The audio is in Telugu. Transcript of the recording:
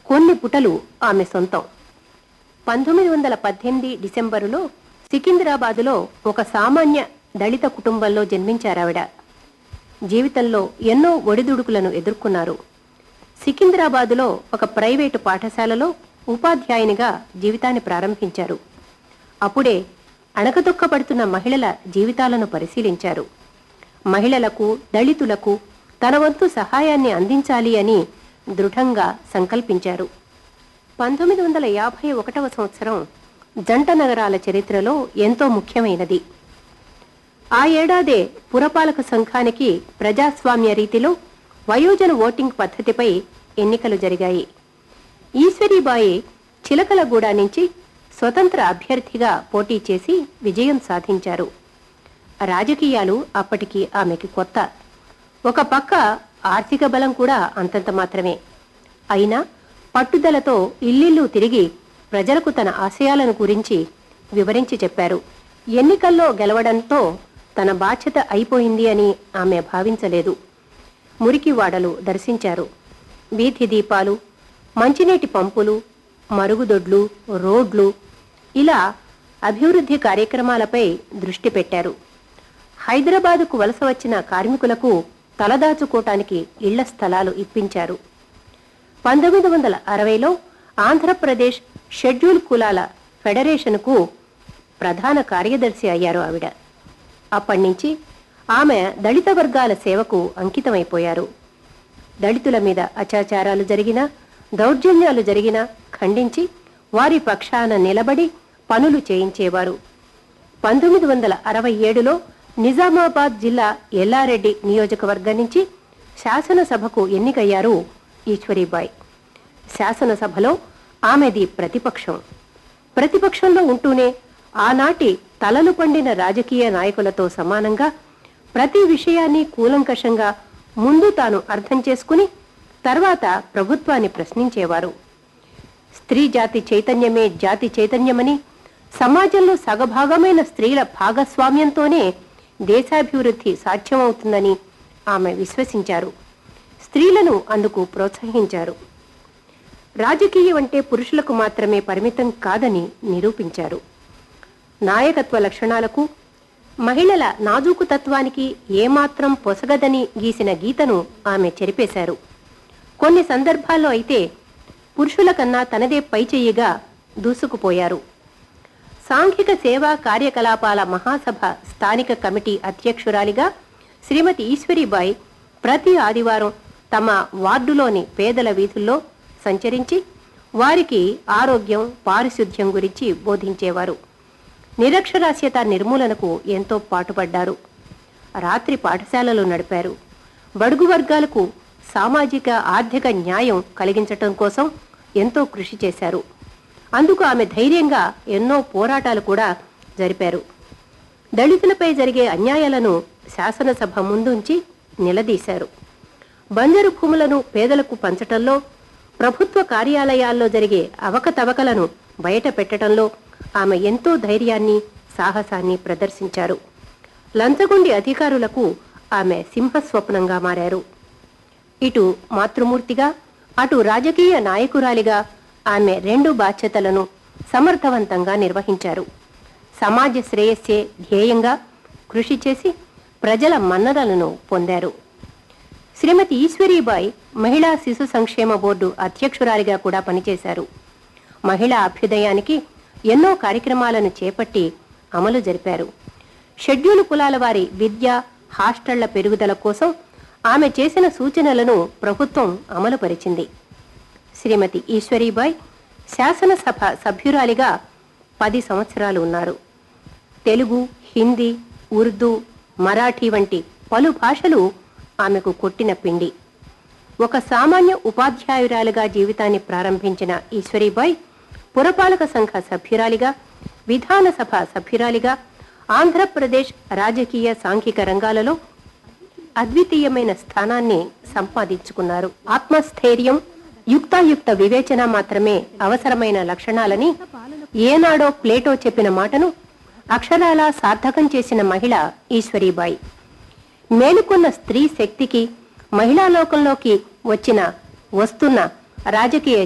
కొన్ని పుటలు ఆమె సొంతం పంతొమ్మిది వందల పద్దెనిమిది డిసెంబరులో సికింద్రాబాదులో ఒక సామాన్య దళిత కుటుంబంలో జన్మించారావిడ జీవితంలో ఎన్నో ఒడిదుడుకులను ఎదుర్కొన్నారు సికింద్రాబాదులో ఒక ప్రైవేటు పాఠశాలలో ఉపాధ్యాయునిగా జీవితాన్ని ప్రారంభించారు అప్పుడే అణకతొక్కబడుతున్న మహిళల జీవితాలను పరిశీలించారు మహిళలకు దళితులకు తన వంతు సహాయాన్ని అందించాలి అని దృఢంగా సంకల్పించారు పంతొమ్మిది వందల యాభై ఒకటవ సంవత్సరం జంట నగరాల చరిత్రలో ఎంతో ముఖ్యమైనది ఆ ఏడాదే పురపాలక సంఘానికి ప్రజాస్వామ్య రీతిలో వయోజన ఓటింగ్ పద్ధతిపై ఎన్నికలు జరిగాయి ఈశ్వరీబాయి చిలకలగూడ నుంచి స్వతంత్ర అభ్యర్థిగా పోటీ చేసి విజయం సాధించారు రాజకీయాలు అప్పటికి ఆమెకి కొత్త ఒక పక్క ఆర్థిక బలం కూడా అంతంత మాత్రమే అయినా పట్టుదలతో ఇల్లిల్లు తిరిగి ప్రజలకు తన ఆశయాలను గురించి వివరించి చెప్పారు ఎన్నికల్లో గెలవడంతో తన బాధ్యత అయిపోయింది అని ఆమె భావించలేదు మురికివాడలు దర్శించారు వీధి దీపాలు మంచినీటి పంపులు మరుగుదొడ్లు రోడ్లు ఇలా అభివృద్ధి కార్యక్రమాలపై దృష్టి పెట్టారు హైదరాబాదుకు వలస వచ్చిన కార్మికులకు తలదాచుకోటానికి ఇళ్ల స్థలాలు ఇప్పించారు పంతొమ్మిది వందల అరవైలో ఆంధ్రప్రదేశ్ షెడ్యూల్ కులాల ఫెడరేషన్కు ప్రధాన కార్యదర్శి అయ్యారు ఆవిడ అప్పటి నుంచి ఆమె దళిత వర్గాల సేవకు అంకితమైపోయారు దళితుల మీద అత్యాచారాలు జరిగినా దౌర్జన్యాలు జరిగినా ఖండించి వారి పక్షాన నిలబడి పనులు చేయించేవారు పంతొమ్మిది వందల అరవై ఏడులో నిజామాబాద్ జిల్లా ఎల్లారెడ్డి నియోజకవర్గం నుంచి శాసనసభకు ఎన్నికయ్యారు ఈశ్వరీబాయ్ శాసనసభలో ఆమెది ప్రతిపక్షం ప్రతిపక్షంలో ఉంటూనే ఆనాటి తలలు పండిన రాజకీయ నాయకులతో సమానంగా ప్రతి విషయాన్ని కూలంకషంగా ముందు తాను అర్థం చేసుకుని తర్వాత ప్రభుత్వాన్ని ప్రశ్నించేవారు స్త్రీ జాతి చైతన్యమే జాతి చైతన్యమని సమాజంలో సగభాగమైన స్త్రీల భాగస్వామ్యంతోనే దేశాభివృద్ధి సాధ్యమవుతుందని ఆమె విశ్వసించారు స్త్రీలను అందుకు ప్రోత్సహించారు రాజకీయం అంటే పురుషులకు మాత్రమే పరిమితం కాదని నిరూపించారు నాయకత్వ లక్షణాలకు మహిళల నాజూకు తత్వానికి ఏమాత్రం పొసగదని గీసిన గీతను ఆమె చెరిపేశారు కొన్ని సందర్భాల్లో అయితే పురుషుల కన్నా తనదే పైచెయ్యిగా దూసుకుపోయారు సాంఘిక సేవా కార్యకలాపాల మహాసభ స్థానిక కమిటీ అధ్యక్షురాలిగా శ్రీమతి ఈశ్వరీబాయి ప్రతి ఆదివారం తమ వార్డులోని పేదల వీధుల్లో సంచరించి వారికి ఆరోగ్యం పారిశుద్ధ్యం గురించి బోధించేవారు నిరక్షరాస్యత నిర్మూలనకు ఎంతో పాటుపడ్డారు రాత్రి పాఠశాలలు నడిపారు బడుగు వర్గాలకు సామాజిక ఆర్థిక న్యాయం కలిగించటం కోసం ఎంతో కృషి చేశారు అందుకు ఆమె ధైర్యంగా ఎన్నో పోరాటాలు కూడా జరిపారు దళితులపై జరిగే అన్యాయాలను శాసనసభ ముందుంచి నిలదీశారు బంజరు భూములను పేదలకు పంచటంలో ప్రభుత్వ కార్యాలయాల్లో జరిగే అవకతవకలను బయట పెట్టడంలో ఆమె ఎంతో ధైర్యాన్ని సాహసాన్ని ప్రదర్శించారు లంచగొండి అధికారులకు ఆమె సింహస్వప్నంగా మారారు ఇటు మాతృమూర్తిగా అటు రాజకీయ నాయకురాలిగా ఆమె రెండు బాధ్యతలను సమర్థవంతంగా నిర్వహించారు సమాజ శ్రేయస్సే ధ్యేయంగా కృషి చేసి ప్రజల మన్ననలను పొందారు శ్రీమతి ఈశ్వరీబాయి మహిళా శిశు సంక్షేమ బోర్డు అధ్యక్షురాలిగా కూడా పనిచేశారు మహిళా అభ్యుదయానికి ఎన్నో కార్యక్రమాలను చేపట్టి అమలు జరిపారు షెడ్యూలు కులాల వారి విద్య హాస్టళ్ల పెరుగుదల కోసం ఆమె చేసిన సూచనలను ప్రభుత్వం అమలుపరిచింది శ్రీమతి ఈశ్వరీబాయ్ శాసనసభ సభ్యురాలిగా పది సంవత్సరాలు ఉన్నారు తెలుగు హిందీ ఉర్దూ మరాఠీ వంటి పలు భాషలు ఆమెకు కొట్టిన పిండి ఒక సామాన్య ఉపాధ్యాయురాలుగా జీవితాన్ని ప్రారంభించిన ఈశ్వరీబాయ్ పురపాలక సంఘ సభ్యురాలిగా విధానసభ సభ్యురాలిగా ఆంధ్రప్రదేశ్ రాజకీయ సాంఘిక రంగాలలో అద్వితీయమైన స్థానాన్ని సంపాదించుకున్నారు ఆత్మస్థైర్యం యుక్తాయుక్త వివేచన మాత్రమే అవసరమైన లక్షణాలని ఏనాడో ప్లేటో చెప్పిన మాటను అక్షరాలా సార్థకం చేసిన మహిళ ఈశ్వరీబాయి మేలుకొన్న స్త్రీ శక్తికి మహిళా లోకంలోకి వచ్చిన వస్తున్న రాజకీయ